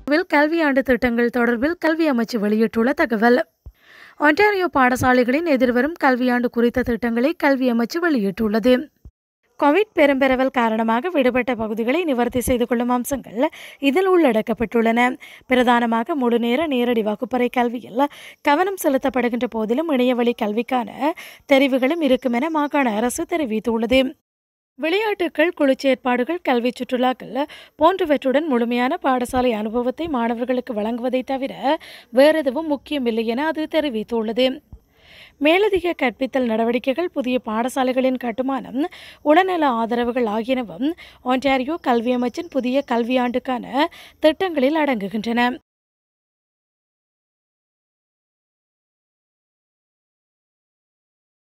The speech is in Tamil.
வில் கல்வியாண்டு திட்டங்கள் தொடர்பில் கல்வி அமைச்சு வெளியிட்டுள்ள தகவல் ஒன்டாரியோ பாடசாலைகளின் எதிர்வரும் கல்வியாண்டு குறித்த திட்டங்களை கல்வி அமைச்சு வெளியிட்டுள்ளது கோவிட் பெரும்பெரவல் காரணமாக விடுபட்ட பகுதிகளை நிவர்த்தி செய்து கொள்ளும் அம்சங்கள் இதில் உள்ளடக்கப்பட்டுள்ளன பிரதானமாக முழுநேர நேரடி வகுப்பறை கல்வியில் கவனம் செலுத்தப்படுகின்ற போதிலும் இணையவழி கல்விக்கான தெரிவுகளும் இருக்கும் என மாகாண அரசு தெரிவித்துள்ளது விளையாட்டுகள் குழுச்சேற்பாடுகள் கல்வி சுற்றுலாக்கள் போன்றவற்றுடன் முழுமையான பாடசாலை அனுபவத்தை மாணவர்களுக்கு வழங்குவதை தவிர வேறெதுவும் முக்கியமில்லை என அது தெரிவித்துள்ளது மேலதிக கற்பித்தல் நடவடிக்கைகள் புதிய பாடசாலைகளின் கட்டுமானம் உடல்நல ஆதரவுகள் ஆகியனவும் ஒன்டாரியோ கல்வி அமைச்சின் புதிய கல்வியாண்டுக்கான திட்டங்களில் அடங்குகின்றன